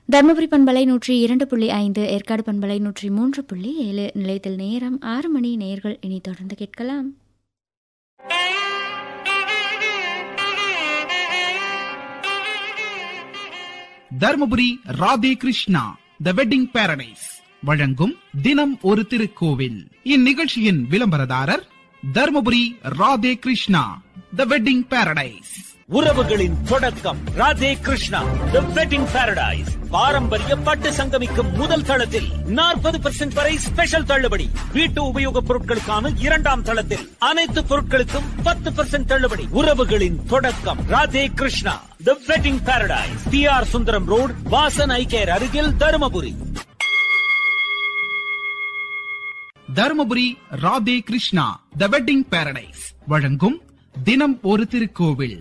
தருமபுரி பண்பலை நூற்றி இரண்டு புள்ளி ஐந்து ஏற்காடு பண்பலை நூற்றி மூன்று புள்ளி ஏழு நிலையத்தில் நேரம் ஆறு மணி நேர்கள் இனி தொடர்ந்து கேட்கலாம் Dharmapuri Radhe Krishna the wedding paradise வழங்கும் தினம் ஒரு திருக்கோவில் இந்நிகழ்ச்சியின் விளம்பரதாரர் Dharmapuri Radhe Krishna the wedding paradise உறவுகளின் தொடக்கம் Radhe Krishna the wedding paradise பாரம்பரிய பட்டு சங்கமிக்கும் முதல் தளத்தில் நாற்பது பெர்சென்ட் வரை ஸ்பெஷல் தள்ளுபடி வீட்டு உபயோகப் பொருட்களுக்கான இரண்டாம் தளத்தில் அனைத்து பொருட்களுக்கும் பத்து பெர்சென்ட் தள்ளுபடி உறவுகளின் தொடக்கம் Radhe Krishna the wedding paradise P R Sundaram road Vasan eye care அருகில் Dharmapuri Dharmapuri Radhe Krishna the wedding paradise வழங்கும் தினம் ஒரு திருக்கோவில்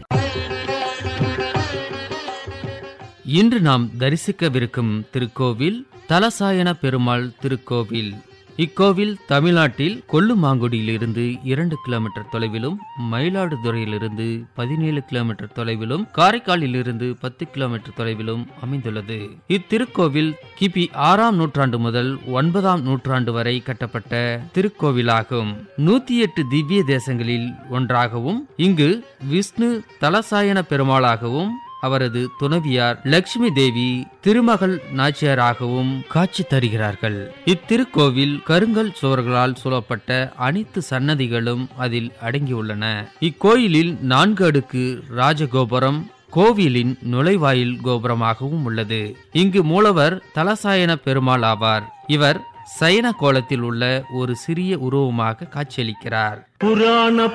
இன்று நாம் தரிசிக்கவிருக்கும் திருக்கோவில் தலசாயன பெருமாள் திருக்கோவில் இக்கோவில் தமிழ்நாட்டில் கொல்லுமாங்குடியிலிருந்து இரண்டு கிலோமீட்டர் தொலைவிலும் மயிலாடுதுறையிலிருந்து பதினேழு கிலோமீட்டர் தொலைவிலும் காரைக்காலிலிருந்து பத்து கிலோமீட்டர் தொலைவிலும் அமைந்துள்ளது இத்திருக்கோவில் கிபி ஆறாம் நூற்றாண்டு முதல் ஒன்பதாம் நூற்றாண்டு வரை கட்டப்பட்ட திருக்கோவிலாகும் நூத்தி எட்டு திவ்ய தேசங்களில் ஒன்றாகவும் இங்கு விஷ்ணு தலசாயன பெருமாளாகவும் அவரது துணைவியார் லட்சுமி தேவி திருமகள் நாச்சியாராகவும் காட்சி தருகிறார்கள் இத்திருக்கோவில் கருங்கல் சுவர்களால் சூழப்பட்ட அனைத்து சன்னதிகளும் அதில் அடங்கியுள்ளன இக்கோயிலில் நான்கு அடுக்கு ராஜகோபுரம் கோவிலின் நுழைவாயில் கோபுரமாகவும் உள்ளது இங்கு மூலவர் தலசாயன பெருமாள் ஆவார் இவர் சயன கோலத்தில் உள்ள ஒரு சிறிய உருவமாக காட்சியளிக்கிறார் புராண